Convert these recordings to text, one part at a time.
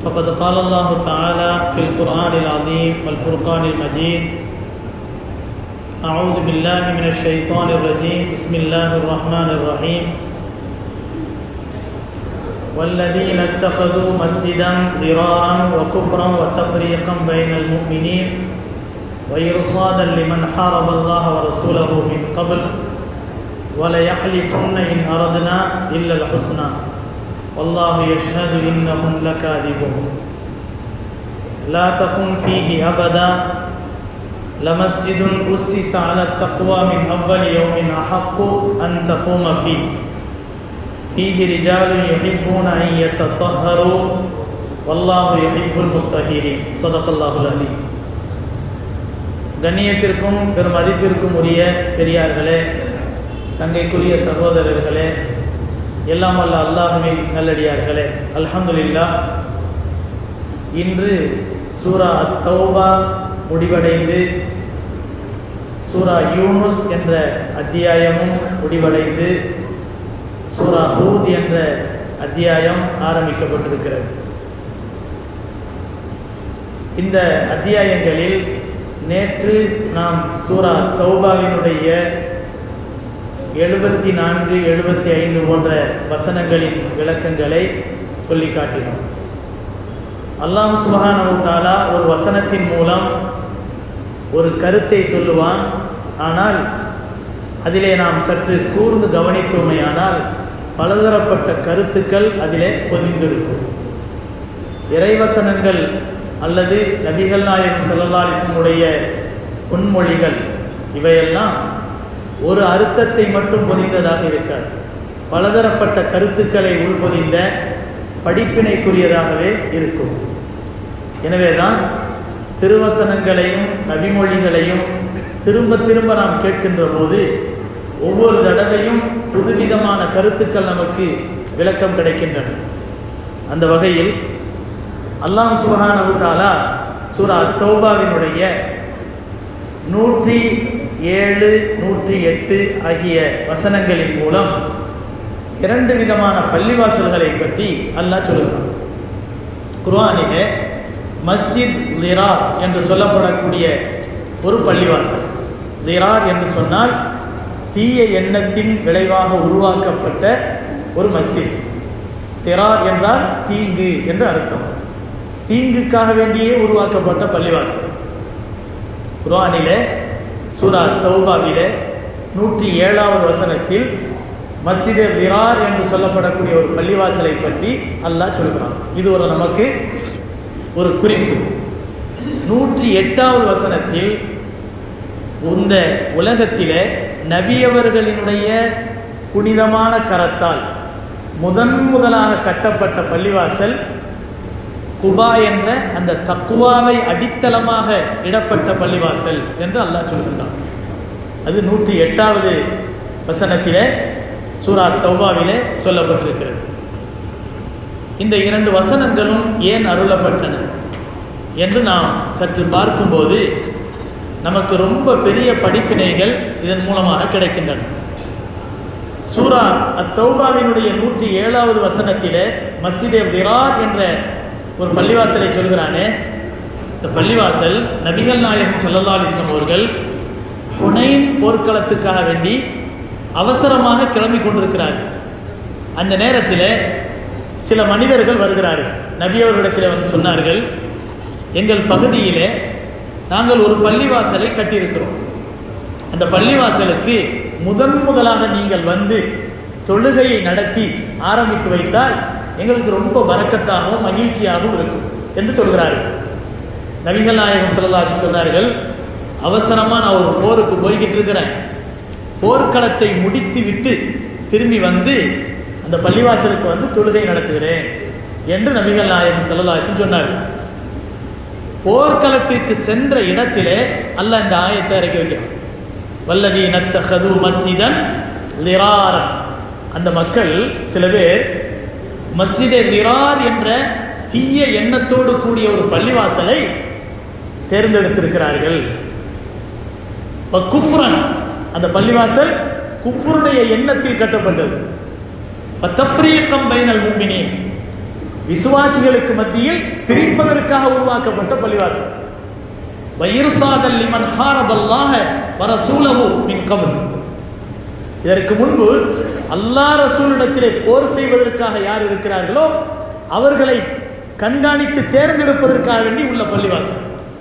فقد قال الله تعالى في القرآن العظيم والفرقان المجيد أعوذ بالله من الشيطان الرجيم بسم الله الرحمن الرحيم والذين اتخذوا مسجدا ضرارا وكفرا وتفريقا بين المؤمنين وإرصادا لمن حارب الله ورسوله من قبل وليحلفن إن أردنا إلا الحسنى والله يشهد إنهم لكاذبون لا تقم فيه أبدا لمسجد أسس على التقوى من أول يوم أحق أن تقوم فيه فيه رجال يحبون أن يتطهروا والله يحب المطهرين صدق الله العليم கண்ணியத்திற்கும் பெரும் மதிப்பிற்கும் உரிய பெரியார்களே சங்கைக்குரிய சகோதரர்களே எல்லாம் வல்ல அல்லாஹுவின் நல்லடியார்களே அல்ஹம்துலில்லா இன்று சூரா அத்தௌபா முடிவடைந்து சூரா யூனுஸ் என்ற அத்தியாயமும் முடிவடைந்து சூரா ஹூத் என்ற அத்தியாயம் ஆரம்பிக்கப்பட்டிருக்கிறது இந்த அத்தியாயங்களில் நேற்று நாம் சூரா தௌபாவினுடைய எழுபத்தி நான்கு எழுபத்தி ஐந்து போன்ற வசனங்களின் விளக்கங்களை சொல்லி காட்டினோம் அல்லாஹ் சுபஹானவு தாலா ஒரு வசனத்தின் மூலம் ஒரு கருத்தை சொல்லுவான் ஆனால் அதிலே நாம் சற்று கூர்ந்து கவனித்தோமையானால் பலதரப்பட்ட கருத்துக்கள் அதிலே பொதிந்திருக்கும் இறைவசனங்கள் அல்லது நபிகள் நாயகம் செல்லல்லாலிசனுடைய பொன்மொழிகள் இவையெல்லாம் ஒரு அர்த்தத்தை மட்டும் பொதிந்ததாக இருக்காது பலதரப்பட்ட கருத்துக்களை உள்பொதிந்த படிப்பினைக்குரியதாகவே இருக்கும் எனவேதான் திருவசனங்களையும் நபிமொழிகளையும் திரும்ப திரும்ப நாம் கேட்கின்ற போது ஒவ்வொரு தடவையும் புதுவிதமான கருத்துக்கள் நமக்கு விளக்கம் கிடைக்கின்றன அந்த வகையில் அல்லாஹ் சுபஹானஹு தாலா சூரா தௌபாவினுடைய நூற்றி ஏழு நூற்றி எட்டு ஆகிய வசனங்களின் மூலம் இரண்டு விதமான பள்ளிவாசல்களை பற்றி அல்லாஹ் சொல்கிறான் குர்ஆனிலே மஸ்ஜித் லிரார் என்று சொல்லப்படக்கூடிய ஒரு பள்ளிவாசல் லிரார் என்று சொன்னால் தீய எண்ணத்தின் விளைவாக உருவாக்கப்பட்ட ஒரு மஸ்ஜித் திரார் என்றால் தீங்கு என்று அர்த்தம் தீங்குக்காக வேண்டியே உருவாக்கப்பட்ட பள்ளிவாசல் குரானிலே சூரா தௌபாவிலே நூற்றி ஏழாவது வசனத்தில் மஸ்ஜிதே விரார் என்று சொல்லப்படக்கூடிய ஒரு பள்ளிவாசலை பற்றி அல்லாஹ் சொல்கிறான் இது ஒரு நமக்கு ஒரு குறிப்பு நூற்றி எட்டாவது வசனத்தில் இந்த உலகத்திலே நபியவர்களினுடைய புனிதமான கரத்தால் முதன் முதலாக கட்டப்பட்ட பள்ளிவாசல் குபா என்ற அந்த தக்குவாவை அடித்தளமாக இடப்பட்ட பள்ளிவாசல் என்று அல்லாஹ் சொல்கின்றான் அது நூற்றி எட்டாவது வசனத்திலே சூரா தௌபாவிலே சொல்லப்பட்டிருக்கிறது இந்த இரண்டு வசனங்களும் ஏன் அருளப்பட்டன என்று நாம் சற்று பார்க்கும்போது நமக்கு ரொம்ப பெரிய படிப்பினைகள் இதன் மூலமாக கிடைக்கின்றன சூரா அத்தௌபாவினுடைய நூற்றி ஏழாவது வசனத்திலே மஸ்ஜிதே விரார் என்ற ஒரு பள்ளிவாசலை சொல்கிறானே இந்த பள்ளிவாசல் நபிகள் நாயகம் சல்லா அலிஸ்லாம் அவர்கள் ஹுனைன் போர்க்களத்துக்காக வேண்டி அவசரமாக கிளம்பி கொண்டிருக்கிறார்கள் அந்த நேரத்தில் சில மனிதர்கள் வருகிறார்கள் நபி அவர்களிடத்தில் வந்து சொன்னார்கள் எங்கள் பகுதியிலே நாங்கள் ஒரு பள்ளிவாசலை கட்டியிருக்கிறோம் அந்த பள்ளிவாசலுக்கு முதன் முதலாக நீங்கள் வந்து தொழுகையை நடத்தி ஆரம்பித்து வைத்தால் எங்களுக்கு ரொம்ப வரக்கத்தாகவும் மகிழ்ச்சியாகவும் இருக்கும் என்று சொல்கிறார்கள் நபிகள் நாயகம் சொல்லலாச்சு சொன்னார்கள் அவசரமாக நான் ஒரு போருக்கு போய்கிட்டு இருக்கிறேன் போர்க்களத்தை முடித்து விட்டு திரும்பி வந்து அந்த பள்ளிவாசலுக்கு வந்து தொழுகை நடத்துகிறேன் என்று நபிகள் நாயகம் செல்லலாசன் சொன்னார்கள் போர்க்களத்திற்கு சென்ற இடத்திலே அல்ல இந்த ஆயத்தை இறக்கி வைக்கிறான் வல்லதி நத்தஹது மஸ்ஜிதன் லிராரன் அந்த மக்கள் சில பேர் மஸ்ஜிதே லிரார் என்ற தீய எண்ணத்தோடு கூடிய ஒரு பள்ளிவாசலை தேர்ந்தெடுத்திருக்கிறார்கள் குஃப்ரன் அந்த பள்ளிவாசல் குஃப்ருடைய எண்ணத்தில் கட்டப்பட்டது தஃப்ரீக்கம் பைனல் மூமினீன் விசுவாசிகளுக்கு மத்தியில் பிரிப்பதற்காக உருவாக்கப்பட்ட பள்ளிவாசல் வயிறுசாதல் லிமன் ஹாரபல்லாஹ வரசூலஹு மின் கபல் இதற்கு முன்பு அல்லாஹ் ரசூலிடத்திலே போர் செய்வதற்காக யார் இருக்கிறார்களோ அவர்களை கண்காணித்து தேர்ந்தெடுப்பதற்காக வேண்டி உள்ள பள்ளிவாசல்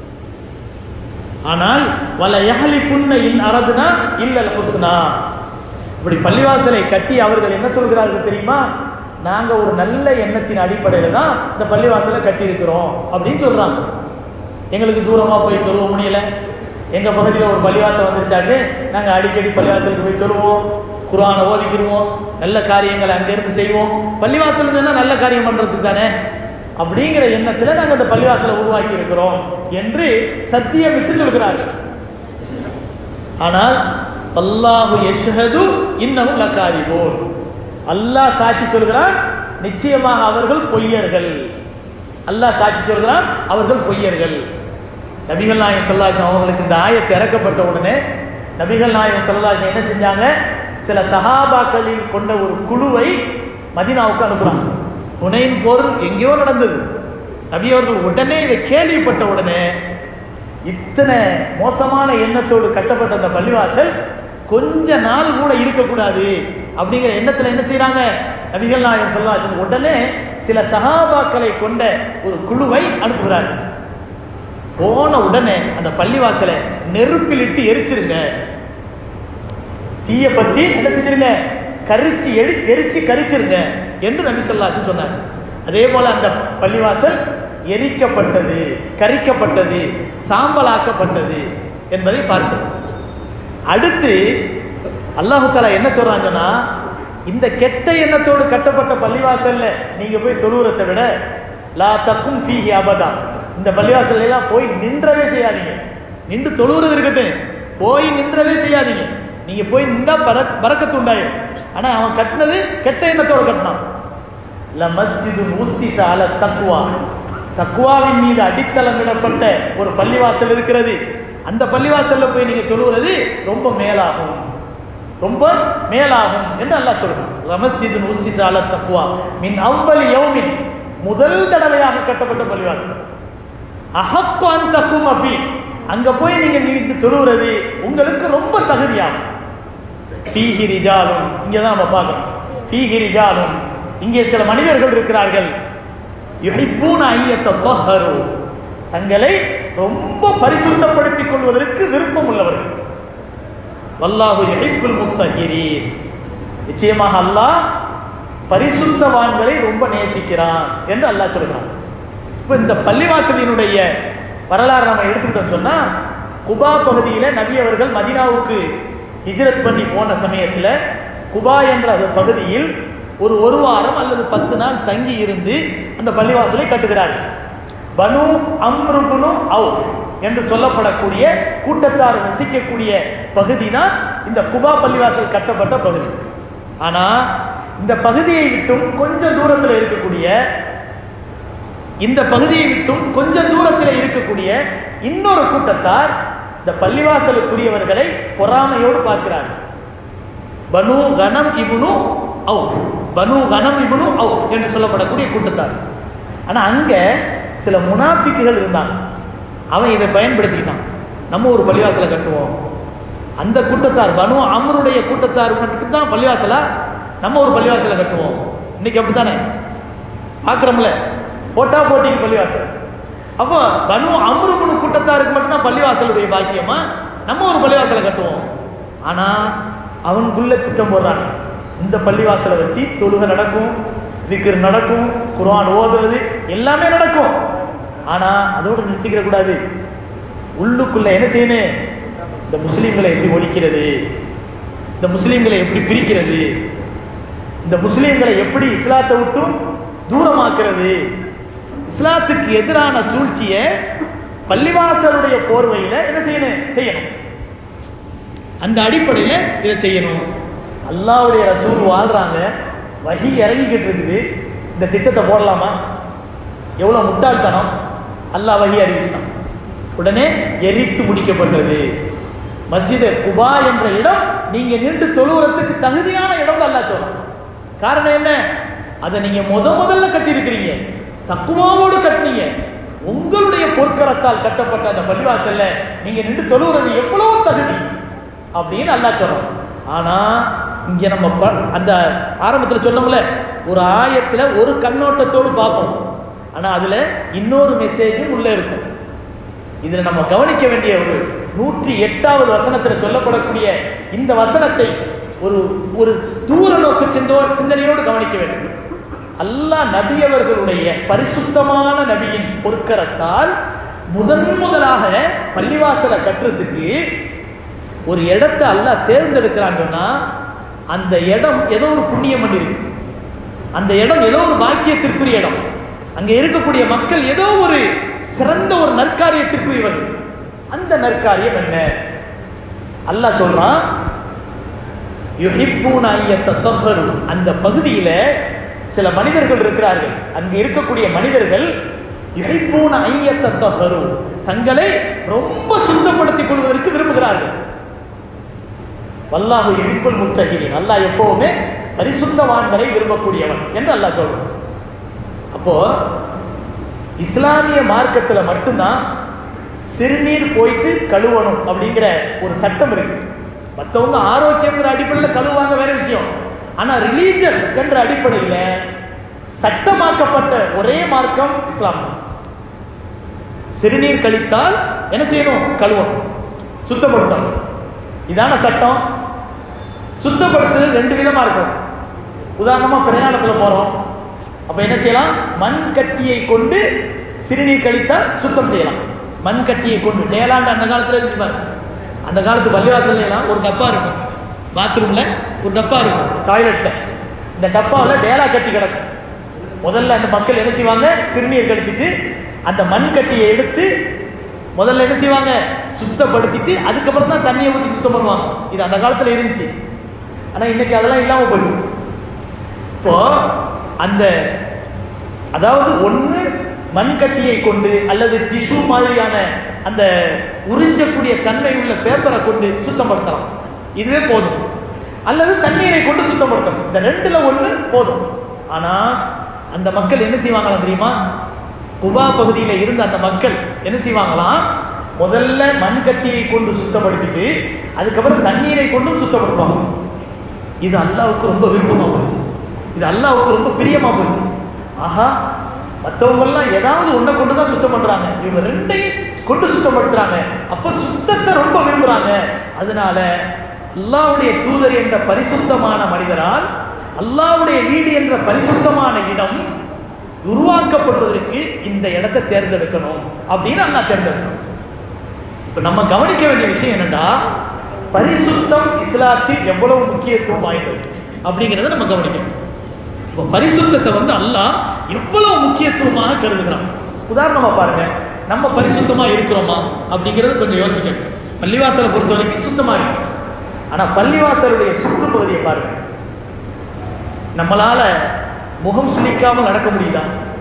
ஆனால் வல யஹலிஃபுன்ன இன் அரதுனா இல்லல் ஹுஸ்னா இப்படி பள்ளிவாசலை கட்டி அவர்கள் என்ன சொல்கிறார்கள் தெரியுமா நாங்க ஒரு நல்ல எண்ணத்தின் அடிப்படையில் தான் இந்த பள்ளிவாசலை கட்டி இருக்கிறோம் அப்படின்னு சொல்றாங்க எங்களுக்கு தூரமா போய் தொழுவ முடியல எங்க பகுதியில் ஒரு பள்ளிவாசல் வந்துருச்சாக்கு நாங்க அடிக்கடி பள்ளிவாசலுக்கு போய் தொழுவோம் குரானை ஓதிக்கிடுவோம் நல்ல காரியங்களை அங்கிருந்து செய்வோம் பள்ளிவாசல் இருந்தா நல்ல காரியம் பண்றதுக்கு தானே அப்படிங்கிற எண்ணத்துல நாங்க அந்த பள்ளிவாசலை உருவாக்கி இருக்கிறோம் என்று சத்தியம் விட்டு சொல்கிறார்கள் ஆனால் அல்லாஹு யஷ்ஹது இன்னமும் லக்காதிபோர் அல்லாஹ் சாட்சி சொல்கிறான் நிச்சயமாக அவர்கள் பொய்யர்கள் அல்லாஹ் சாட்சி சொல்கிறான் அவர்கள் பொய்யர்கள் நபிகள் நாயகம் சல்லாஹம் அவர்களுக்கு இந்த ஆயத்தை இறக்கப்பட்ட உடனே நபிகள் நாயகம் சல்லாஹம் என்ன செஞ்சாங்க சில சஹாபாக்களில் கொண்ட ஒரு குழுவை மதினாவுக்கு அனுப்புறாங்க புனையின் போர் எங்கேயோ நடந்தது நபி அவர்கள் உடனே இதை கேள்விப்பட்ட உடனே இத்தனை மோசமான எண்ணத்தோடு கட்டப்பட்ட அந்த பள்ளிவாசல் கொஞ்ச நாள் கூட இருக்கக்கூடாது அப்படிங்கிற எண்ணத்துல என்ன செய்யறாங்க நபிகள் நாயகம் சொல்லாசன் உடனே சில சகாபாக்களை கொண்ட ஒரு குழுவை அனுப்புகிறார் போன உடனே அந்த பள்ளிவாசலை நெருப்பிலிட்டு எரிச்சிருங்க தீய பத்தி என்ன செஞ்சிருங்க கரிச்சு எரி எரிச்சு கரிச்சிருங்க என்று நபி சொல்லாசன் சொன்னார் அதே போல அந்த பள்ளிவாசல் எரிக்கப்பட்டது கரிக்கப்பட்டது சாம்பலாக்கப்பட்டது என்பதை பார்க்கிறோம் அடுத்து அல்லாஹு தாலா என்ன சொல்றாங்கன்னா இந்த கெட்ட எண்ணத்தோடு கட்டப்பட்ட பள்ளிவாசல்ல நீங்க போய் தொழுவுறத்தை விட லா தக்கும் ஃபீஹி அபதா இந்த பள்ளிவாசல்ல எல்லாம் போய் நின்றவே செய்யாதீங்க நின்று தொழுவுறது இருக்கட்டும் போய் நின்றவே செய்யாதீங்க நீங்க போய் நின்றா பரக் பறக்கத்து உண்டாயிரும் ஆனா அவன் கட்டினது கெட்ட எண்ணத்தோட கட்டினான் ல மஸ்ஜிது உஸ்ஸிஸ அல தக்குவா தக்குவாவின் மீது அடித்தளமிடப்பட்ட ஒரு பள்ளிவாசல் இருக்கிறது அந்த பள்ளிவாசல்ல போய் நீங்க தொழுகிறது ரொம்ப மேலாகும் ரொம்ப மேலாகும் என்று அல்லாஹ் சொல்றான் ரமஸ்ஜிது உஸ்ஸிஸ அல தக்குவா மின் அவ்வளி யௌமின் முதல் தடவையாக கட்டப்பட்ட பள்ளிவாசல் அஹப்பு அன் தக்கும் அஃபி அங்க போய் நீங்க நீட்டு தொழுகிறது உங்களுக்கு ரொம்ப தகுதியாகும் ஃபீஹி ரிஜாலும் இங்கே தான் நம்ம பார்க்கணும் ஃபீஹி ரிஜாலும் இங்கே சில மனிதர்கள் இருக்கிறார்கள் யுஹிப்பூன ஐயத்த தொஹரு தங்களை ரொம்ப பரிசுத்தப்படுத்திக் கொள்வதற்கு விருப்பம் உள்ளவர்கள் வல்லாஹு யுஹிப்புல் முத்தஹிரீன் நிச்சயமாக அல்லாஹ் பரிசுத்தவான்களை ரொம்ப நேசிக்கிறான் என்று அல்லாஹ் சொல்கிறான் இப்போ இந்த பள்ளிவாசலினுடைய வரலாறு நம்ம எடுத்துக்கிட்டோம் சொன்னா குபா பகுதியில நபி அவர்கள் மதினாவுக்கு ஹிஜ்ரத் பண்ணி போன சமயத்துல குபா என்ற அந்த பகுதியில் ஒரு ஒரு வாரம் அல்லது பத்து நாள் தங்கி இருந்து அந்த பள்ளிவாசலை கட்டுகிறார்கள் பனு அம்ருபுனு அவுஃப் என்று சொல்லப்படக்கூடிய கூட்டத்தார் வசிக்கக்கூடிய பகுதி தான் இந்த குபா பள்ளிவாசல் கட்டப்பட்ட பகுதி ஆனா இந்த பகுதியை விட்டும் கொஞ்சம் தூரத்தில் இருக்கக்கூடிய இந்த பகுதியை விட்டும் கொஞ்சம் தூரத்தில் இருக்கக்கூடிய இன்னொரு கூட்டத்தார் இந்த பள்ளிவாசலுக்குரியவர்களை பொறாமையோடு பார்க்கிறார்கள் பனு கனம் இபுனு அவுஃப் பனு கனம் இபுனு அவுஃப் என்று சொல்லப்படக்கூடிய கூட்டத்தார் ஆனா அங்க சில முனாஃபிக்குகள் இருந்தாங்க அவன் இதை பயன்படுத்திக்கிட்டான் நம்ம ஒரு பள்ளிவாசலை கட்டுவோம் அந்த கூட்டத்தார் பனு அமருடைய கூட்டத்தார் மட்டும் தான் பள்ளிவாசலா நம்ம ஒரு பள்ளிவாசலை கட்டுவோம் இன்னைக்கு அப்படித்தானே பார்க்குறோம்ல போட்டா போட்டிக்கு பள்ளிவாசல் அப்போ பனு அம்ருகுனு கூட்டத்தாருக்கு மட்டும்தான் பள்ளிவாசலுடைய பாக்கியமா நம்ம ஒரு பள்ளிவாசலை கட்டுவோம் ஆனா அவனுக்குள்ள திட்டம் போடுறான் இந்த பள்ளிவாசலை வச்சு தொழுகை நடக்கும் திக்கர் நடக்கும் குர்ஆன் ஓதுறது எல்லாமே நடக்கும் ஆனா அதோடு நிறுத்திக்கிற கூடாது உள்ளுக்குள்ள என்ன செய்யணும் இந்த முஸ்லீம்களை எப்படி ஒழிக்கிறது இந்த முஸ்லீம்களை எப்படி பிரிக்கிறது இந்த முஸ்லீம்களை எப்படி இஸ்லாத்தை விட்டும் தூரமாக்குறது இஸ்லாத்துக்கு எதிரான சூழ்ச்சியை பள்ளிவாசலுடைய போர்வையில என்ன செய்யணும் செய்யணும் அந்த அடிப்படையில் இதை செய்யணும் அல்லாவுடைய ரசூல் வாழ்றாங்க வகி இறங்கிக்கிட்டு இருக்குது இந்த திட்டத்தை போடலாமா எவ்வளோ முட்டாள்தனம் அல்லாஹ் வகி அறிவிச்சான் உடனே எரித்து முடிக்கப்பட்டது மஸ்ஜித் குபா என்ற இடம் நீங்க நின்று தொழுவுறதுக்கு தகுதியான இடம் அல்லாஹ் சொல்றான் காரணம் என்ன அதை நீங்க முத முதல்ல கட்டி இருக்கிறீங்க தக்குவாவோடு கட்டினீங்க உங்களுடைய பொற்கரத்தால் கட்டப்பட்ட அந்த பள்ளிவாசல்ல நீங்க நின்று தொழுகிறது எவ்வளவு தகுதி அப்படின்னு அல்லாஹ் சொல்றோம் ஆனா இங்க நம்ம ப- அந்த ஆரம்பத்துல சொன்னோம்ல ஒரு ஆயத்துல ஒரு கண்ணோட்டத்தோடு பார்ப்போம் ஆனா அதுல இன்னொரு மெசேஜும் உள்ள இருக்கும் இதுல நம்ம கவனிக்க வேண்டிய ஒரு நூற்றி எட்டாவது வசனத்துல சொல்லப்படக்கூடிய இந்த வசனத்தை ஒரு ஒரு தூர நோக்கு சிந்தோ சிந்தனையோடு கவனிக்க வேண்டும் அல்லாஹ் நபி அவர்களுடைய பரிசுத்தமான நபியின் பொற்கரத்தால் முதன் முதலாக பள்ளிவாசலை கட்டுறதுக்கு ஒரு இடத்தை அல்லாஹ் தேர்ந்தெடுக்கிறான்னு சொன்னா அந்த இடம் ஏதோ ஒரு புண்ணியம் பண்ணிருக்கு அந்த இடம் ஏதோ ஒரு பாக்கியத்திற்குரிய இடம் அங்க இருக்கக்கூடிய மக்கள் ஏதோ ஒரு சிறந்த ஒரு நற்காரியத்திற்குரியவர்கள் அந்த நற்காரியம் என்ன அல்லாஹ் சொல்றான் யுஹிப்பூன ஐயத்தஹரு அந்த பகுதியில சில மனிதர்கள் இருக்கிறார்கள் அங்க இருக்கக்கூடிய மனிதர்கள் யுஹிப்பூன ஐயத்தஹரு தங்களை ரொம்ப சுத்தப்படுத்திக் கொள்வதற்கு விரும்புகிறார்கள் வல்லாஹு யுஹிப்புல் முத்தஹிரின் அல்லாஹ் எப்பவுமே பரிசுத்தவான்களை விரும்பக்கூடியவன் என்று அல்லாஹ் சொல்றான் அப்போ இஸ்லாமிய மார்க்கத்துல மட்டும்தான் சிறுநீர் போயிட்டு கழுவணும் அப்படிங்கிற ஒரு சட்டம் இருக்கு மற்றவங்க ஆரோக்கியங்கிற அடிப்படையில் கழுவாங்க வேற விஷயம் ஆனா ரிலீஜியஸ் என்ற அடிப்படையில் சட்டமாக்கப்பட்ட ஒரே மார்க்கம் இஸ்லாம் தான். சிறுநீர் கழித்தால் என்ன செய்யணும் கழுவணும் சுத்தப்படுத்தணும் இதான சட்டம் சுத்தப்படுத்துறது ரெண்டு விதமா இருக்கும் உதாரணமா பிரயாணத்துல போறோம் அப்ப என்ன செய்யலாம் மண் கட்டியை கொண்டு சிறுநீர் கழித்தால் சுத்தம் செய்யலாம் மண் கட்டியை கொண்டு டேலாண்டு அந்த காலத்துல இருக்கு பாருங்க அந்த காலத்து பள்ளிவாசல்ல எல்லாம் ஒரு டப்பா இருக்கும் பாத்ரூம்ல ஒரு டப்பா இருக்கும் டாய்லெட்ல இந்த டப்பாவில் டேலா கட்டி கிடக்கும் முதல்ல அந்த மக்கள் என்ன செய்வாங்க சிறுநீர் கழிச்சிட்டு அந்த மண் கட்டியை எடுத்து முதல்ல என்ன செய்வாங்க சுத்தப்படுத்திட்டு அதுக்கப்புறம் தான் தண்ணியை ஊற்றி சுத்தம் பண்ணுவாங்க இது அந்த காலத்துல இருந்துச்சு ஆனா இன்னைக்கு அதெல்லாம் இல்லாம போச்சு இப்போ அந்த அதாவது ஒன்று மண்கட்டியை கொண்டு அல்லது டிஷ்யூ மாதிரியான அந்த உறிஞ்சக்கூடிய தன்மை உள்ள பேப்பரை கொண்டு சுத்தப்படுத்தலாம் இதுவே போதும் அல்லது தண்ணீரை கொண்டு சுத்தப்படுத்தணும் இந்த ரெண்டுல ஒன்று போதும் ஆனா அந்த மக்கள் என்ன செய்வாங்களாம் தெரியுமா குபா பகுதியில் இருந்த அந்த மக்கள் என்ன செய்வாங்களாம் முதல்ல மண்கட்டியை கொண்டு சுத்தப்படுத்திட்டு அதுக்கப்புறம் தண்ணீரை கொண்டும் சுத்தப்படுத்துவாங்க இது அல்லாவுக்கு ரொம்ப விருப்பமா போச்சு இது அல்லாவுக்கு ரொம்ப பிரியமா போச்சு ஆஹா மற்றவங்கெல்லாம் ஏதாவது ஒன்றை கொண்டு தான் சுத்தம் பண்றாங்க இவங்க ரெண்டையும் கொண்டு சுத்தப்படுத்துறாங்க அப்ப சுத்தத்தை ரொம்ப விரும்புறாங்க அதனால அல்லாவுடைய தூதர் என்ற பரிசுத்தமான மனிதரால் அல்லாவுடைய வீடு என்ற பரிசுத்தமான இடம் உருவாக்கப்படுவதற்கு இந்த இடத்தை தேர்ந்தெடுக்கணும் அப்படின்னு அல்லாஹ் தேர்ந்தெடுக்கணும் இப்ப நம்ம கவனிக்க வேண்டிய விஷயம் என்னன்னா பரிசுத்தம் இஸ்லாத்தில் எவ்வளவு முக்கியத்துவம் வாய்ந்தது அப்படிங்கிறத நம்ம கவனிக்கணும் இப்போ பரிசுத்தத்தை வந்து அல்லாஹ் எவ்வளவு முக்கியத்துவமாக கருதுகிறான் உதாரணமா பாருங்க நம்ம பரிசுத்தமா இருக்கிறோமா அப்படிங்கிறது கொஞ்சம் யோசிக்கணும் பள்ளிவாசலை பொறுத்த வரைக்கும் சுத்தமா இருக்கு ஆனா பள்ளிவாசலுடைய சுற்றுப்பகுதியை பாருங்க நம்மளால முகம் சுளிக்காமல் நடக்க முடியுதா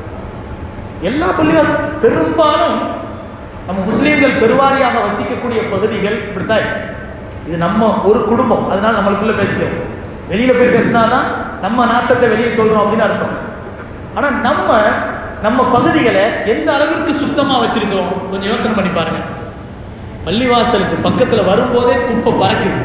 எல்லா பள்ளிவாசல் பெரும்பாலும் நம்ம முஸ்லீம்கள் பெருவாரியாக வசிக்கக்கூடிய பகுதிகள் இப்படித்தான் இருக்கு. இது நம்ம ஒரு குடும்பம் அதனால நம்மளுக்குள்ள பேசிக்கிறோம் வெளியில போய் பேசினாதான் நம்ம நாட்டத்தை வெளியே சொல்றோம் அப்படின்னு அர்த்தம் ஆனா நம்ம நம்ம பகுதிகளை எந்த அளவிற்கு சுத்தமா வச்சிருக்கிறோம் கொஞ்சம் யோசனை பண்ணி பாருங்க பள்ளிவாசலுக்கு பக்கத்துல வரும்போதே குப்பை பறக்குது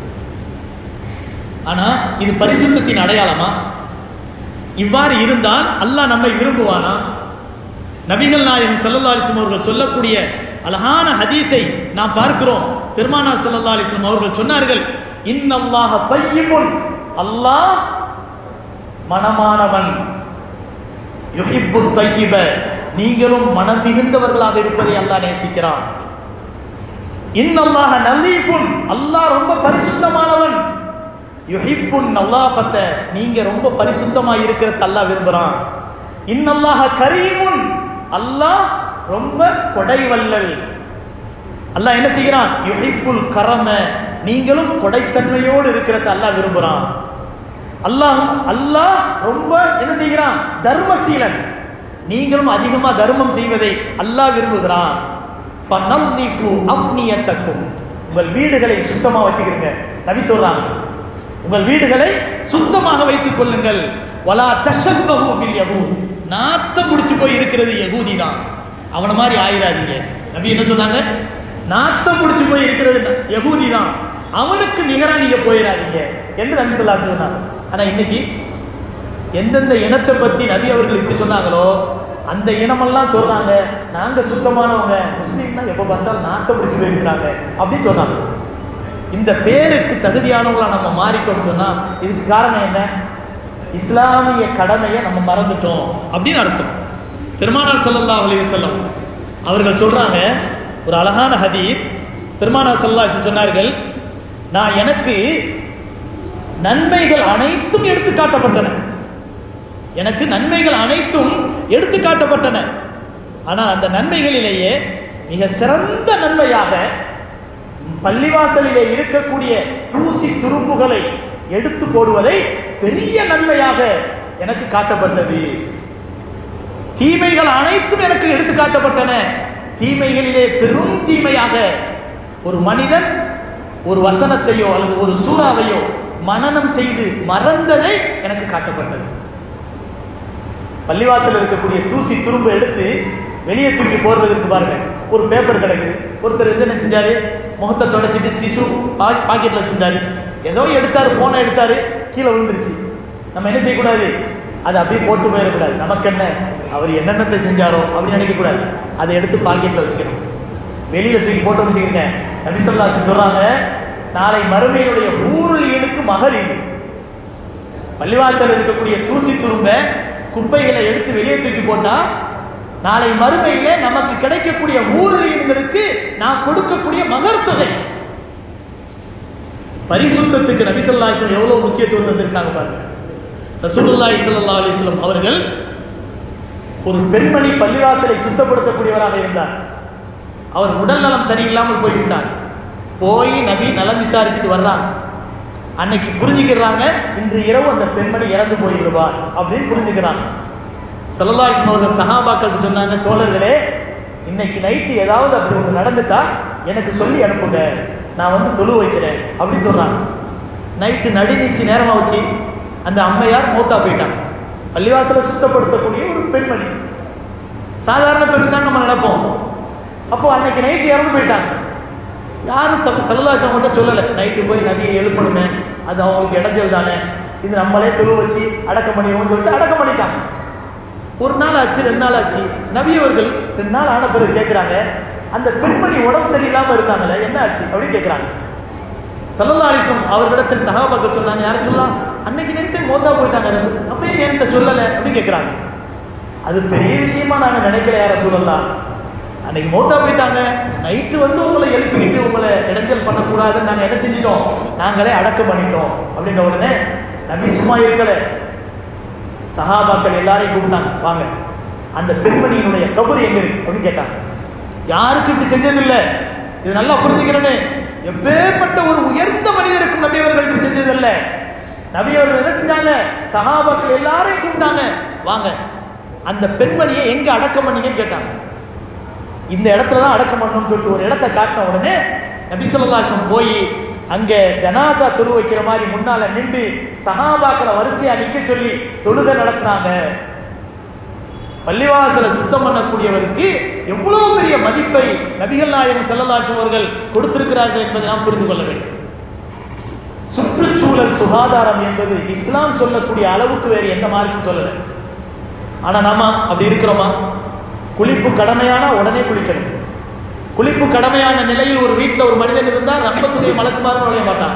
ஆனா இது பரிசுத்தத்தின் அடையாளமா இவ்வாறு இருந்தால் அல்லாஹ் நம்மை விரும்புவானா நபிகள் நாயகம் ஸல்லல்லாஹு அலைஹி வஸல்லம் அவர்கள் சொல்லக்கூடிய அழகான ஹதீஸை நாம் பார்க்கிறோம் பெருமானா ஸல்லல்லாஹு அலைஹி வஸல்லம் அவர்கள் சொன்னார்கள் இன்னல்லாஹ தய்யிபுன் அல்லாஹ் மனமானவன் யுஹிப்பு தய்யிப நீங்களும் மனம் மிகுந்தவர்களாக இருப்பதை அல்லாஹ் நேசிக்கிறான் இன்னல்லாஹ நலீஃபுன் அல்லாஹ் ரொம்ப பரிசுத்தமானவன் யுஹிப்புன் நல்லாஃபத்த நீங்க ரொம்ப பரிசுத்தமா இருக்கிறது அல்லாஹ் விரும்புறான் இன்னல்லாஹ கரீமுன் அல்லாஹ் ரொம்ப கொடைவல்லல் அல்லாஹ் என்ன செய்கிறான் யுஹிப்புல் கரம நீங்களும் கொடைத்தன்மையோடு இருக்கிறத அல்லாஹ் விரும்புறான் அல்லாஹ் அல்லாஹ் ரொம்ப என்ன செய்கிறான் தர்மசீலன் நீங்களும் அதிகமா தர்மம் செய்வதை அல்லாஹ் விரும்புகிறான் ஃபனல்லிஃபு அஃப்னியத்தக்கும் உங்கள் வீடுகளை சுத்தமா வச்சுக்கிறீங்க நபி சொல்றாங்க உங்கள் வீடுகளை சுத்தமாக வைத்துக் கொள்ளுங்கள் வலா தஷப்பஹு பில் யஹூத் நாத்தம் முடிச்சு போய் இருக்கிறது யகூதி தான் அவனை மாதிரி ஆயிராதீங்க நபி என்ன சொன்னாங்க நாத்தம் முடிச்சு போய் இருக்கிறது யகூதி தான் அவனுக்கு நிகரா நீங்க போயிடாதீங்க என்று நபி சொல்லா சொன்னாங்க ஆனா இன்னைக்கு எந்தெந்த இனத்தை பத்தி நபி அவர்கள் இப்படி சொன்னாங்களோ அந்த இனமெல்லாம் சொல்றாங்க நாங்க சுத்தமானவங்க முஸ்லீம் தான் எப்ப பார்த்தாலும் நாட்டை பிடிச்சு போயிருக்கிறாங்க அப்படின்னு சொன்னாங்க இந்த பேருக்கு தகுதியானவங்களா நம்ம மாறிட்டோம்னு சொன்னா இதுக்கு காரணம் என்ன இஸ்லாமிய கடமையை நம்ம மறந்துட்டோம் அப்படின்னு அர்த்தம் பெருமானார் ஸல்லல்லாஹு அலைஹி வஸல்லம் அவர்கள் சொல்றாங்க ஒரு அழகான ஹதீஸ் பெருமானார் ஸல்லல்லாஹு அலைஹி வஸல்லம் சொன்னார்கள் நான் எனக்கு நன்மைகள் அனைத்தும் எடுத்து காட்டப்பட்டன எனக்கு நன்மைகள் அனைத்தும் எடுத்து காட்டப்பட்டன ஆனால் அந்த நன்மைகளிலேயே மிக சிறந்த நன்மையாக பள்ளிவாசலிலே இருக்கக்கூடிய தூசி துரும்புகளை எடுத்து போடுவதை பெரிய நன்மையாக எனக்கு காட்டப்பட்டது தீமைகள் அனைத்தும் எனக்கு எடுத்து காட்டப்பட்டன தீமைகளிலே பெரும் தீமையாக ஒரு மனிதன் ஒரு வசனத்தையோ அல்லது ஒரு சூறாவையோ மனனம் செய்து மறந்ததை எனக்கு காட்டப்பட்டது பள்ளிவாசல் இருக்கக்கூடிய தூசி துரும்பு எடுத்து வெளியே தூக்கி போடுறதுக்கு பாருங்க ஒரு பேப்பர் கிடக்குது ஒருத்தர் வந்து என்ன செஞ்சாரு முகத்தை தொடச்சிட்டு டிஷ்யூ பாக்கெட்ல வச்சிருந்தாரு ஏதோ எடுத்தாரு போனை எடுத்தாரு கீழே விழுந்துருச்சு நம்ம என்ன செய்யக்கூடாது அதை அப்படியே போட்டு போயிடக்கூடாது நமக்கு என்ன அவர் என்னென்னத்தை செஞ்சாரோ அப்படின்னு நினைக்கக்கூடாது அதை எடுத்து பாக்கெட்ல வச்சுக்கணும் வெளியில தூக்கி போட்டு வச்சுக்கிறீங்க நபிசல்லாசி சொல்றாங்க நாளை மறுமையினுடைய ஊருளியனுக்கு மகர் இது பள்ளிவாசல் இருக்கக்கூடிய தூசி துரும்ப குப்பைகளை எடுத்து வெளியே தூக்கி போட்டா நாளை மறுமையில நமக்கு கிடைக்கக்கூடிய ஊரலியன்களுக்கு நாம் கொடுக்கக்கூடிய மகர் தொகை பரிசுத்தத்துக்கு நபிசல்லாஹிஸ்லம் எவ்வளவு முக்கியத்துவம் தந்திருக்காங்க பாருங்க ரசூலுல்லாஹி ஸல்லல்லாஹு அலைஹி வஸல்லம் அவர்கள் ஒரு பெண்மணி பள்ளிவாசலை சுத்தப்படுத்தக்கூடியவராக இருந்தார் அவர் உடல் நலம் சரியில்லாமல் போய்விட்டார் போய் நபி நலம் விசாரிச்சுட்டு வர்றாங்க அன்னைக்கு புரிஞ்சுக்கிறாங்க இன்று இரவு அந்த பெண்மணி இறந்து போய்விடுவார் அப்படின்னு புரிஞ்சுக்கிறாங்க சல்லல்லாஹிஸ்லம் அவர்கள் சஹாபாக்கள் சொன்னாங்க தோழர்களே இன்னைக்கு நைட்டு ஏதாவது அப்படி ஒன்று நடந்துட்டா எனக்கு சொல்லி அனுப்புங்க நான் வந்து தொழு வைக்கிறேன் அப்படின்னு சொல்றாங்க நைட்டு நடுநிசி நேரமா வச்சு அந்த அம்மையார் மூத்தா போயிட்டாங்க பள்ளிவாசலை சுத்தப்படுத்தக்கூடிய ஒரு பெண்மணி சாதாரண பெண் தான் நம்ம நினைப்போம் அப்போ அன்னைக்கு நைட்டு இறந்து போயிட்டாங்க யாரும் சல்லாசம் மட்டும் சொல்லலை நைட்டு போய் நபியை எழுப்பணுமே அது அவங்களுக்கு இடைஞ்சல் தானே இது நம்மளே தொழு வச்சு அடக்கம் பண்ணிடுவோம்னு சொல்லிட்டு அடக்கம் பண்ணிட்டாங்க ஒரு நாள் ஆச்சு ரெண்டு நாள் ஆச்சு நபி அவர்கள் ரெண்டு நாள் ஆன பிறகு கேட்குறாங்க அந்த பெண்மணி உடம்பு சரியில்லாம இருந்தாங்களே என்ன ஆச்சு அப்படின்னு கேட்குறாங்க சல்லல்லா அலிஸ்லம் அவர்களிடத்தில் சகாபாக்கள் சொன்னாங்க யாரும் சொல்லலாம் அன்னைக்கு நேரத்தை மோதா போயிட்டாங்க அப்பயே என்கிட்ட சொல்லலை அப்படின்னு கேட்குறாங்க அது பெரிய விஷயமா நாங்கள் நினைக்கல யார சொல்லலாம் அன்னைக்கு மௌத்தா போயிட்டாங்க நைட்டு வந்து உங்களை எழுப்பிக்கிட்டு உங்களை இடைஞ்சல் பண்ணக்கூடாதுன்னு நாங்கள் என்ன செஞ்சிட்டோம் நாங்களே அடக்கம் பண்ணிட்டோம் அப்படின்ற உடனே நபி சும்மா இருக்கல சஹாபாக்கள் எல்லாரையும் கூப்பிட்டாங்க வாங்க அந்த பெண்மணியினுடைய கபர் எங்க இருக்கு அப்படின்னு கேட்டாங்க யாருக்கும் இப்படி செஞ்சதில்லை இது நல்லா புரிஞ்சுக்கிறேன்னு எப்பேற்பட்ட ஒரு உயர்ந்த மனிதருக்கும் நபி அவர்கள் இப்படி செஞ்சதில்ல நபி அவர்கள் என்ன செஞ்சாங்க சஹாபாக்கள் எல்லாரையும் கூப்பிட்டாங்க வாங்க அந்த பெண்மணியை எங்க அடக்கம் பண்ணீங்கன்னு கேட்டாங்க இந்த இடத்துல தான் அடக்கம் பண்ணணும்னு சொல்லிட்டு ஒரு இடத்த காட்டின உடனே நபி சொல்லாசம் போய் அங்க ஜனாசா தொழு வைக்கிற மாதிரி முன்னால நின்று சகாபாக்களை வரிசையா நிக்க சொல்லி தொழுகை நடத்தினாங்க பள்ளிவாசலை சுத்தம் பண்ணக்கூடியவருக்கு எவ்வளவு பெரிய மதிப்பை நபிகள் நாயகம் செல்லலாற்றும் அவர்கள் கொடுத்திருக்கிறார்கள் என்பதை நாம் புரிந்து கொள்ள வேண்டும் சுற்றுச்சூழல் சுகாதாரம் என்பது இஸ்லாம் சொல்லக்கூடிய அளவுக்கு வேறு எந்த மார்க்கும் சொல்லலை ஆனா நாம அப்படி இருக்கிறோமா குளிப்பு கடமையானா உடனே குளிக்கணும் குளிப்பு கடமையான நிலையில் ஒரு வீட்டில் ஒரு மனிதன் இருந்தால் ரப்பத்துடைய மலக்குமாறு நுழைய மாட்டான்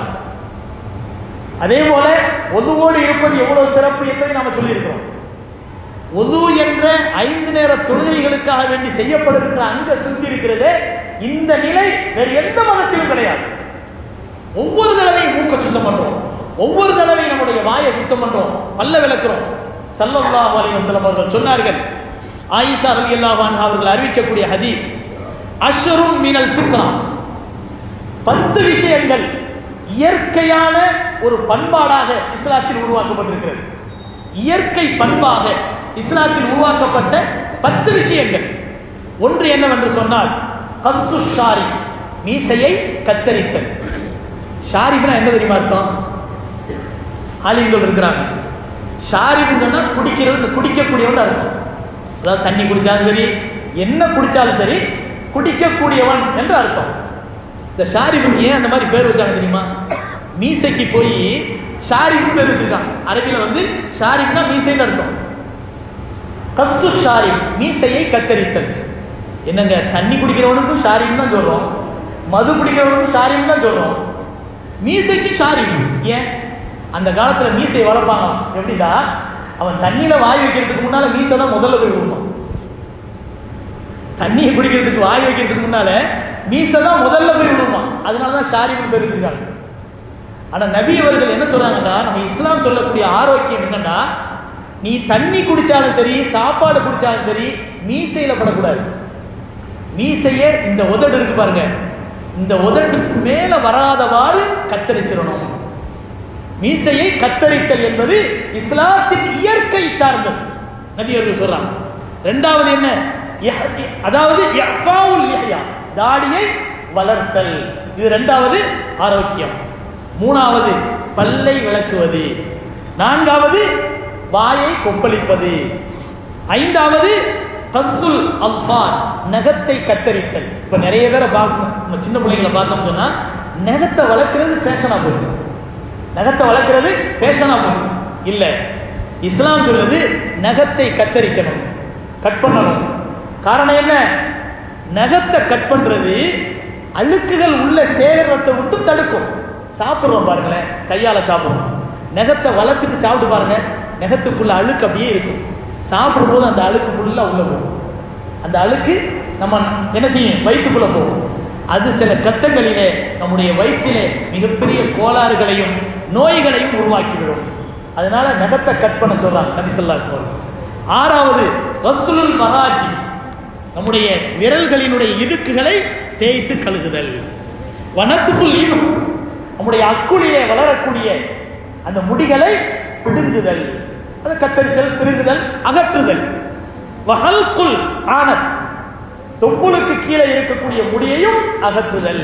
அதே போல ஒதுவோடு இருப்பது எவ்வளவு சிறப்பு என்பதை நாம சொல்லியிருக்கிறோம் ஒது என்ற ஐந்து நேர தொழுகைகளுக்காக வேண்டி செய்யப்படுகின்ற அங்க சுத்தி இருக்கிறது இந்த நிலை வேறு எந்த மதத்திலும் கிடையாது ஒவ்வொரு தடவையும் மூக்க சுத்தம் பண்றோம் ஒவ்வொரு தடவையும் நம்முடைய வாயை சுத்தம் பண்றோம் பல்ல விளக்குறோம் சல்லல்லாஹு அலைஹி வஸல்லம் அவர்கள் சொன்னார்கள் ஆயிஷா ரலியல்லாஹு அன்ஹா அவர்கள் அறிவிக்கக்கூடிய ஹதீஸ் அஷ்ரும் மினல் ஃபித்ரா பத்து விஷயங்கள் இயற்கையான ஒரு பண்பாடாக இஸ்லாத்தில் உருவாக்கப்பட்டிருக்கிறது இயற்கை பண்பாக இஸ்லாத்தில் உருவாக்கப்பட்ட பத்து விஷயங்கள் ஒன்று என்னவென்று சொன்னால் கஸ்ஸு ஷாரி மீசையை கத்தரித்தல் ஷாரிப்னா என்ன தெரியுமா அர்த்தம் ஆலிம்கள் இருக்கிறாங்க ஷாரிப்னா குடிக்கிறது குடிக்கக்கூடியவன் அர்த்தம் அதாவது தண்ணி குடிச்சாலும் சரி என்ன குடிச்சாலும் சரி குடிக்கக்கூடியவன் என்று அர்த்தம் இந்த ஷாரிபுக்கு ஏன் அந்த மாதிரி பேர் வச்சாங்க தெரியுமா மீசைக்கு போய் ஷாரிபுன்னு பேர் வச்சிருக்காங்க அரபியில் வந்து ஷாரிப்னா மீசைன்னு அர்த்தம் கஸ்ஸு ஷாரிப் மீசையை கத்தரித்தல் என்னங்க தண்ணி குடிக்கிறவனுக்கும் ஷாரிப் தான் சொல்றோம் மது குடிக்கிறவனுக்கும் ஷாரிப் தான் சொல்றோம் மீசைக்கு ஷாரிப் ஏன் அந்த காலத்துல மீசை வளர்ப்பாங்க எப்படின்னா அவன் தண்ணியில வாய் வைக்கிறதுக்கு முன்னால மீசை தான் முதல்ல போய் விடணும் தண்ணியை குடிக்கிறதுக்கு வாய் வைக்கிறதுக்கு முன்னால மீசை தான் முதல்ல போய் விடுமா அதனால தான் ஷாரிப் பேர் வச்சிருக்காங்க ஆனா நபி அவர்கள் என்ன சொல்றாங்கன்னா நம்ம இஸ்லாம் சொல்லக்கூடிய ஆரோக்கியம் என்னன்னா நீ தண்ணி குடிச்சாலும் சரி சாப்பாடு குடிச்சாலும் சரி மீசையில படக்கூடாது மீசையே இந்த உதடு இருக்கு பாருங்க இந்த உதட்டுக்கு மேல வராதவாறு கத்தரிச்சிடணும் மீசையை கத்தரித்தல் என்பது இஸ்லாத்தின் இயற்கை சார்ந்தது நபி அவர்கள் சொல்றாங்க ரெண்டாவது என்ன இஹ்- அதாவது இஃபாவுல் லிஹ்யா, தாடியை வளர்த்தல் இது ரெண்டாவது ஆரோக்கியம் மூணாவது பல்லை விளக்குவது நான்காவது வாயை கொப்பளிப்பது ஐந்தாவது கஸ்ஸுல் அல்ஃபார் நகத்தை கத்தரித்தல் இப்ப நிறைய பேரை பார்க்கணும் நம்ம சின்ன பிள்ளைங்களை பார்த்தோம் சொன்னா நகத்தை வளர்க்கிறது ஃபேஷனா போச்சு நகத்தை வளர்க்கிறது ஃபேஷனா போச்சு இல்ல இஸ்லாம் சொல்லுது நகத்தை கத்தரிக்கணும் கட் பண்ணணும் காரணம் என்ன நகத்தை கட் பண்றது அழுக்குகள் உள்ள சேகரத்தை விட்டு தடுக்கும் சாப்பிடுறோம் பாருங்களேன் கையால சாப்பிடுறோம் நகத்தை வளர்த்துட்டு சாப்பிட்டு பாருங்க நகத்துக்குள்ள அழுக்கு அப்படியே இருக்கும் சாப்பிடும்போது அந்த அழுக்கு ஃபுல்லா உள்ள போகும் அந்த அழுக்கு நம்ம என்ன செய்யும் வயிற்றுக்குள்ள போகும் அது சில கட்டங்களிலே நம்முடைய வயிற்றிலே மிகப்பெரிய கோளாறுகளையும் நோய்களையும் உருவாக்கிவிடும் அதனால நகத்தை கட் பண்ண சொல்றாங்க நபி சொல்லா சொல்றாங்க ஆறாவது வசூலுல் மராஜி நம்முடைய விரல்களினுடைய இடுக்குகளை தேய்த்து கழுகுதல் வனத்துக்குள் ஈனும் நம்முடைய அக்குளிலே வளரக்கூடிய அந்த முடிகளை பிடுங்குதல் அதை கத்தரித்தல் பிடுங்குதல் அகற்றுதல் வஹல்குல் ஆனத் தொப்புளுக்கு கீழே இருக்கக்கூடிய முடியையும் அகற்றுதல்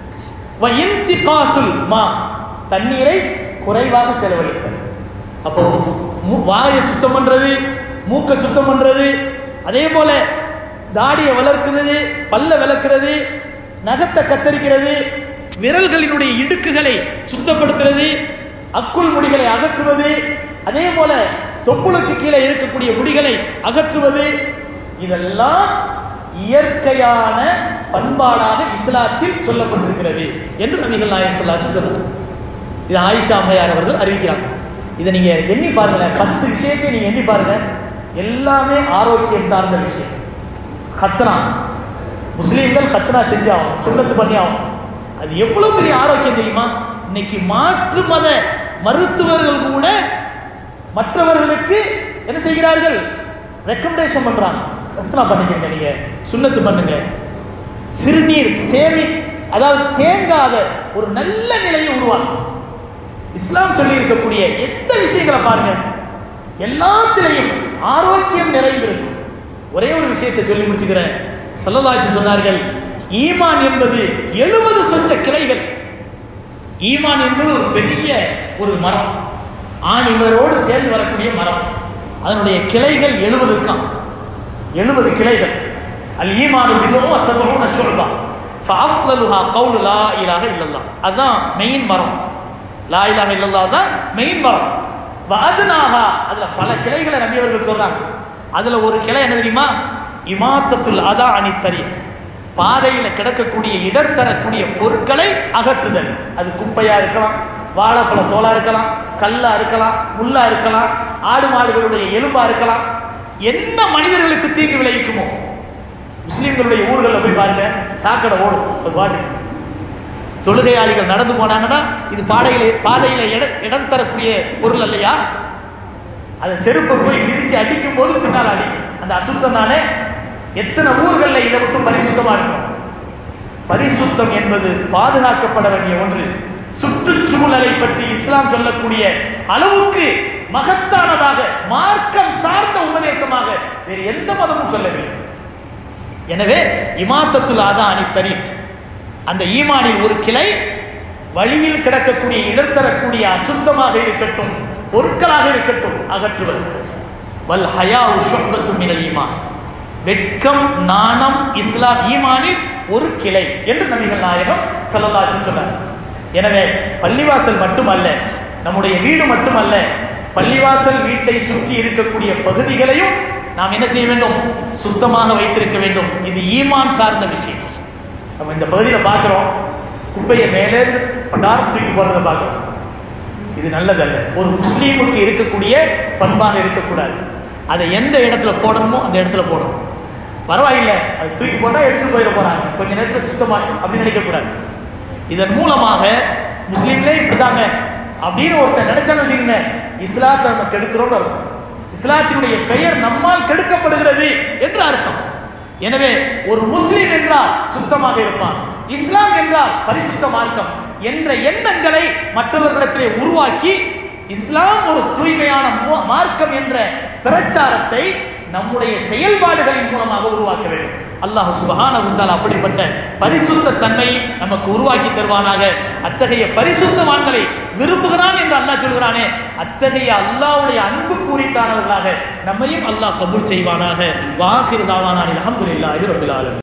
வ இன்திகாசுல் மா தண்ணீரை குறைவாக செலவழித்தல் அப்போ மூ- வாயை சுத்தம் பண்றது மூக்கை சுத்தம் பண்றது அதே போல தாடியை வளர்க்கிறது பல்ல விளக்குறது நகத்தை கத்தரிக்கிறது விரல்களினுடைய இடுக்குகளை சுத்தப்படுத்துறது அக்குள் முடிகளை அகற்றுவது அதே போல தொப்புளுக்கு கீழே இருக்கக்கூடிய முடிகளை அகற்றுவது இதெல்லாம் இயற்கையான பண்பாடாக இஸ்லாத்தில் சொல்லப்பட்டிருக்கிறது என்று நபிகள் நாயகம் ஸல்லல்லாஹு அலைஹி வஸல்லம் இது ஆயிஷா அம்மையார் அவர்கள் அறிவிக்கிறாங்க இதை நீங்க எண்ணி பாருங்களேன் பத்து விஷயத்தை நீங்க எண்ணி பாருங்க எல்லாமே ஆரோக்கியம் சார்ந்த விஷயம் ஹத்னா முஸ்லீம்கள் ஹத்னா செஞ்சாகும் சுண்ணத்து பண்ணி ஆகும் அது எவ்வளவு பெரிய ஆரோக்கியம் தெரியுமா இன்னைக்கு மாற்று மத மருத்துவர்கள் கூட மற்றவர்களுக்கு என்ன செய்கிறார்கள் ரெக்கமெண்டேஷன் பண்றாங்க ஹத்னா பண்ணிக்கிறீங்க நீங்க சுண்ணத்து பண்ணுங்க சிறுநீர் சேமி அதாவது தேங்காத ஒரு நல்ல நிலையை உருவாக்கும் இஸ்லாம் சொல்லி இருக்கக்கூடிய எந்த விஷயங்களை பாருங்க எல்லாத்திலையும் ஆரோக்கியம் நிறைந்திருக்கும் ஒரே ஒரு விஷயத்தை சொல்லி முடிச்சுக்கிறேன் சல்லல்லாஹு சொன்னார்கள் ஈமான் என்பது எழுபது சொச்ச கிளைகள் ஈமான் என்பது ஒரு பெரிய ஒரு மரம் ஆணிவரோடு சேர்ந்து வரக்கூடிய மரம் அதனுடைய கிளைகள் எழுபது இருக்காம் எழுபது கிளைகள் அல் ஈமானு பில்லோ அசபூன ஷுர்பா ஃபஅஃலலுஹா கவுலு லா இலாஹ இல்லல்லாஹ் அதான் மெயின் மரம் லா இலாஹ இல்லல்லாஹ் தான் மெயின் மரம் வஅதுனாஹா அதுல பல கிளைகளை நபி அவர்கள் சொல்றாங்க அதுல ஒரு கிளை என்ன தெரியுமா இமாத்தத்துல் அதா அனி தரீக் பாதையில கிடக்கக்கூடிய இடர் தரக்கூடிய பொருட்களை அகற்றுதல் அது குப்பையா இருக்கலாம் வாழைப்பழ தோலா இருக்கலாம் கல்லா இருக்கலாம் முள்ளா இருக்கலாம் ஆடு மாடுகளுடைய எலும்பா இருக்கலாம் என்ன மனிதர்களுக்கு தீங்கு விளைவிக்குமோ முஸ்லிம்களுடைய ஊர்களில் போய் பாருங்க சாக்கடை ஓடும் ஒரு பாட்டு தொழுகையாளிகள் நடந்து போனாங்கன்னா இது பாடையில பாதையில இட இடம் தரக்கூடிய பொருள் இல்லையா அதை செருப்பை போய் மிதிச்சு அடிக்கும் போது பின்னால் அடிக்கும் அந்த அசுத்தம் தானே எத்தனை ஊர்கள்ல இதை விட்டு பரிசுத்தமா இருக்கும் பரிசுத்தம் என்பது பாதுகாக்கப்பட வேண்டிய ஒன்று சுற்றுச்சூழலை பற்றி இஸ்லாம் சொல்லக்கூடிய அளவுக்கு மகத்தானதாக மார்க்கம் சார்ந்த உபதேசமாக வேறு எந்த மதமும் சொல்லவில்லை எனவே இமாத்தத்துல் ஆதா அணி தரீக் அந்த ஈமானில் ஒரு கிளை வழியில் கிடக்கக்கூடிய இடர் தரக்கூடிய அசுத்தமாக இருக்கட்டும் பொருட்களாக இருக்கட்டும் அகற்றுவது வல் ஹயா ஷுஹ்பத்து மினல் ஈமான் வெட்கம் நாணம் இஸ்லாம் ஈமானில் ஒரு கிளை என்று நபிகள் நாயகம் ஸல்லல்லாஹு சொன்னார் எனவே பள்ளிவாசல் மட்டுமல்ல நம்முடைய வீடு மட்டுமல்ல பள்ளிவாசல் வீட்டை சுற்றி இருக்கக்கூடிய பகுதிகளையும் நாம் என்ன செய்ய வேண்டும் சுத்தமாக வைத்திருக்க வேண்டும் இது ஈமான் சார்ந்த விஷயம் நம்ம இந்த பகுதியில் பார்க்கிறோம் குப்பையை மேலே பட்டார் தூக்கி போறதை பார்க்கிறோம் இது நல்லதல்ல ஒரு முஸ்லீமுக்கு இருக்கக்கூடிய பண்பாக இருக்கக்கூடாது அதை எந்த இடத்துல போடணுமோ அந்த இடத்துல போடணும் பரவாயில்லை அது தூக்கி போட்டா எடுத்துட்டு போயிட போறாங்க கொஞ்ச நேரத்தில் சுத்தமா அப்படின்னு நினைக்கக்கூடாது இதன் மூலமாக முஸ்லீம்களே இப்படிதாங்க அப்படின்னு ஒருத்தர் நினைச்சான்னு வச்சுக்கோங்க இஸ்லாத்தை நம்ம கெடுக்கிறோம்னு அர்த்தம் இஸ்லாத்தினுடைய பெயர் நம்மால் கெடுக்கப்படுகிறது என்று அர்த்தம் எனவே ஒரு முஸ்லிம் என்றால் சுத்தமாக இருப்பான் இஸ்லாம் என்றால் பரிசுத்த மார்க்கம் என்ற எண்ணங்களை மற்றவர்களிடத்திலே உருவாக்கி இஸ்லாம் ஒரு தூய்மையான மு- மார்க்கம் என்ற பிரச்சாரத்தை நம்முடைய செயல்பாடுகளின் மூலமாக உருவாக்க வேண்டும் அல்லாஹ் சுபஹானஹு தஆலா அப்படிப்பட்ட பரிசுத்த தன்மையை நமக்கு உருவாக்கி தருவானாக அத்தகைய பரிசுத்தவான்களை விரும்புகிறான் என்று அல்லாஹ் சொல்கிறானே அத்தகைய அல்லாஹ்வுடைய அன்பு கூறித்தானவர்களாக நம்மையும் அல்லாஹ் கபூல் செய்வானாக வாஹிர் தாவானானில் அல்ஹம்துலில்லாஹி ரப்பில் ஆலமீன்